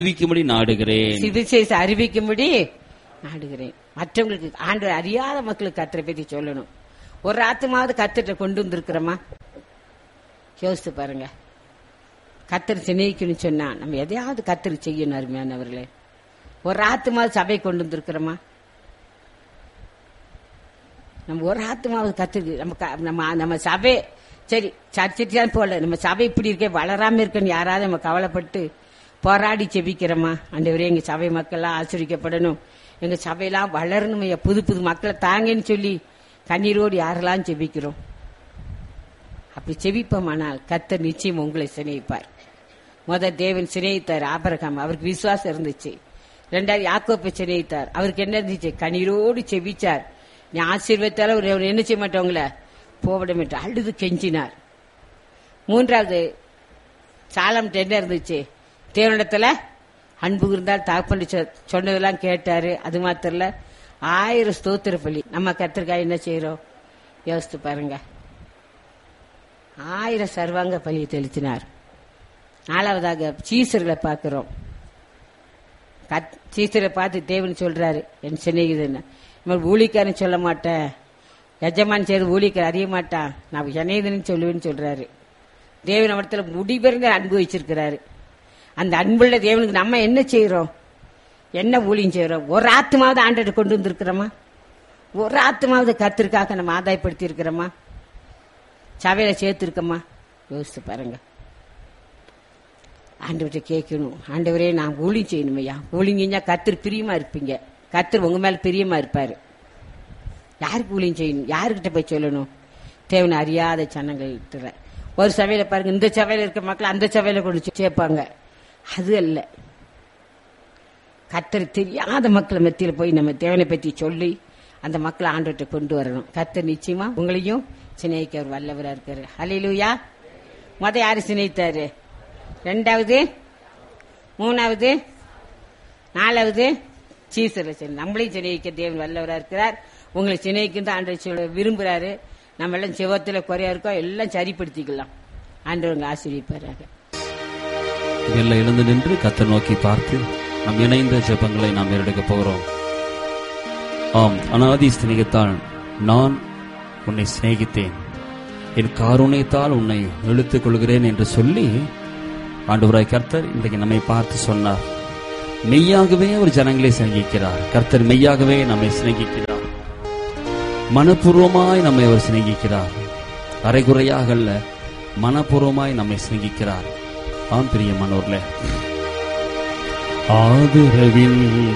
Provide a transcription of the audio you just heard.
அறிவிக்கும்படி நாடுகிறேன் சுவிசேஷ அறிவிக்கும்படி நாடுகிறேன் மற்றவங்களுக்கு ஆண்டு அறியாத மக்களுக்கு கத்தரை பத்தி சொல்லணும் ஒரு ஆத்துமாவது கத்திட்ட கொண்டு வந்திருக்கிறோமா யோசித்து பாருங்க கத்தர் சிநேகிக்கணும்னு சொன்னா நம்ம எதையாவது கத்தர் செய்யணும் அருமையானவர்களே ஒரு ஆத்துமாவது சபை கொண்டு வந்திருக்கிறோமா நம்ம ஒரு ஆத்துமாவது கத்துக்கு நம்ம க- நம்ம நம்ம சபை சரி சர்ச்சுக்கு தான் போல நம்ம சபை இப்படி இருக்கே வளராம இருக்குன்னு யாராவது நம்ம கவலைப்பட்டு போராடி செபிக்கிறோமா ஆண்டவரே எங்க சபை மக்கள்லாம் ஆசிரிக்கப்படணும் எங்க சபையெல்லாம் வளரணும் ஐயா புது புது மக்களை தாங்கன்னு சொல்லி கண்ணீரோடு யாரெல்லாம் செபிக்கிறோம் அப்படி செபிப்போமானால் கத்தர் நிச்சயம் உங்களை சிநேகிப்பார் முத தேவன் சிநேகித்தார் ஆபரகாம் அவருக்கு விசுவாசம் இருந்துச்சு ரெண்டாவது யாக்கோப்பை சிநேகித்தார் அவருக்கு என்ன இருந்துச்சு கண்ணீரோடு செபிச்சார் நீ ஆசீர்வத்தால அவர் அவர் என்ன செய்ய மாட்டவங்கள போவிட மாட்டார் அழுது கெஞ்சினார் மூன்றாவது சாலம் என்ன இருந்துச்சு தேவனிடத்துல அன்பு இருந்தால் தாப்பண்டு சொன்னதெல்லாம் கேட்டாரு அது மாத்திரம் இல்ல ஆயிரம் ஸ்தோத்திர பலி நம்ம கத்திரிக்காய் என்ன செய்யறோம் யோசித்து பாருங்க ஆயிரம் சர்வாங்க பலியை தெளித்தினார் நாலாவதாக சீசர்களை பார்க்கிறோம் கத்- சீசரை பார்த்து தேவன் சொல்றாரு என் சிநேகிதன் இவன் ஊழிக்காரன் சொல்ல மாட்டேன் எஜமான் செய்து ஊழிக்கார் அறிய மாட்டான் நான் சிநேகிதன் சொல்லுவேன்னு சொல்றாரு தேவன் அவடத்துல முடிபெருங்க அன்பு வச்சிருக்கிறாரு அந்த அன்புள்ள தேவனுக்கு நம்ம என்ன செய்யறோம் என்ன ஊழியம் செய்யறோம் ஒரு ஆத்மாவது ஆண்டை கொண்டு வந்திருக்கிறோமா ஒரு ஆத்மாவது கத்திற்காக நம்ம ஆதாயப்படுத்தி இருக்கிறோமா சபையில சேர்த்திருக்கோமா யோசித்து பாருங்க ஆண்டவர்கிட்ட கேட்கணும் ஆண்டவரே நான் ஊழியம் செய்யணும் ஐயா ஊழியம் செஞ்சா கத்தர் பிரியமா இருப்பீங்க கத்தர் உங்க மேல பிரியமா இருப்பாரு யாருக்கு ஊழியம் செய்யணும் யாருக்கிட்ட போய் சொல்லணும் தேவனை அறியாத சனங்கள் இருக்கிற ஒரு சபையில பாருங்க இந்த சபையில இருக்க மக்கள் அந்த சபையில கொண்டு போய் சேர்ப்பாங்க அது அல்ல கத்தர் தெரியாத மக்கள் மத்தியில போய் நம்ம தேவனை பத்தி சொல்லி அந்த மக்களை ஆண்டவர்கிட்ட கொண்டு வரணும் கத்தர் நிச்சயமா உங்களையும் சிநேகிக்க அவர் வல்லவரா இருக்காரு ஹalleluya முத யாரு சிநேகித்தாரு ரெண்டாவது மூணாவது நாலாவது சீசரை சரி நம்மளையும் சிநேகிக்க தேவன் வல்லவரா இருக்கிறார் உங்களை சிநேகிக்கும் தான் ஆண்டவர் சொல்ல விரும்புறாரு நம்ம எல்லாம் சிவத்துல குறையா இருக்கோம் எல்லாம் சரிப்படுத்திக்கலாம் ஆண்டவர் உங்களை ஆசீர்வதிப்பாராக வெளில எழுந்து நின்று கத்தை நோக்கி பார்த்து நம் இணைந்த ஜெபங்களை நாம் ஏறெடுக்க போகிறோம் ஆம் அனாதி சிநேகத்தால் நான் உன்னை சிநேகித்தேன் என் காருண்யத்தால் உன்னை இழுத்துக் கொள்கிறேன் என்று சொல்லி ஆண்டவராய் கர்த்தர் இன்றைக்கு நம்மை பார்த்து சொன்னார் மெய்யாகவே அவர் ஜனங்களை சிநேகிக்கிறார் கர்த்தர் மெய்யாகவே நம்மை சிநேகிக்கிறார் மனப்பூர்வமாய் நம்மை அவர் சிநேகிக்கிறார் அரைகுறையாக அல்ல மனப்பூர்வமாய் நம்மை சிநேகிக்கிறார் ஆம் பிரியமானோர்ல ஆதரவின்